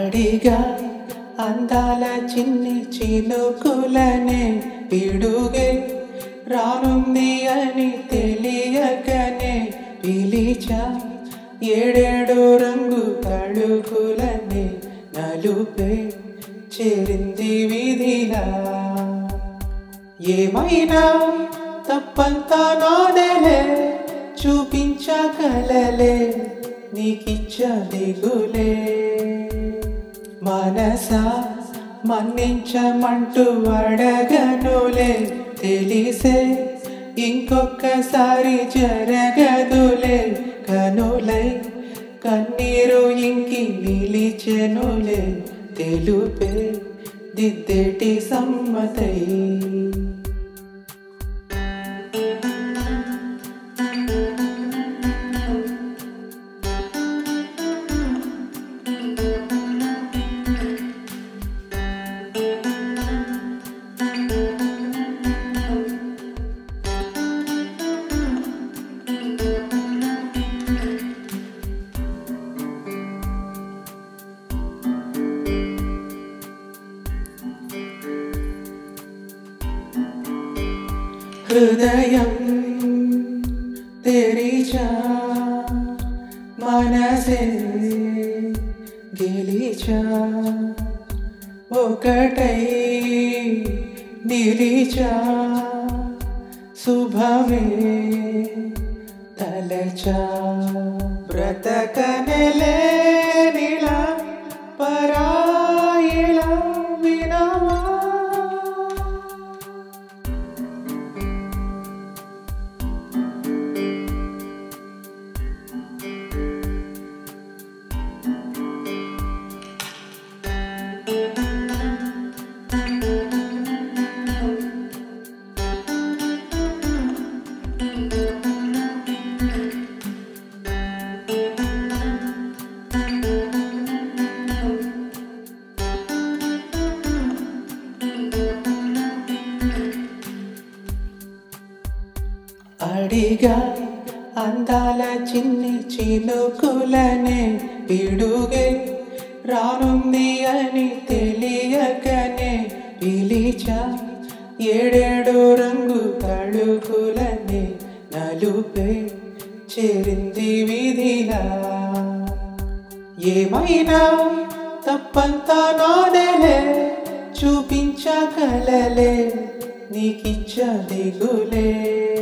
అడిగా అందాల చిన్ని చినుకులనే పిడుగే రానుంది అని తెలియకనే పిలిచా ఏడేడు రంగు తడుకులనే నలుపే చేరింది విధిలా ఏమైనా తప్పంతా నాదేలే చూపించగలలే నీకిచ్చ దిగులే మనసా మన్నించమంటూ అడగనులే తెలిసే ఇంకొకసారి జరగదులే కనులై కన్నీరు ఇంకి నిలిచెనులే తెలుపే దిద్దేటి సమ్మతై హృదయం తెరిచా మనసే గెలిచా ఒకటై నిలిచా శుభమే తలచా బ్రతకనలేనిలా పరాయిలా వినవా అడిగా అందాల చిన్ని చినుకులనే పిడుగే రానుంది అని తెలియకనే పిలిచా ఏడేడు రంగు తడుకులనే నలుపే చేరింది విధిలా ఏమైనా తప్పంతా నాదేలే చూపించగలలే నీకిచ్చ దిగులే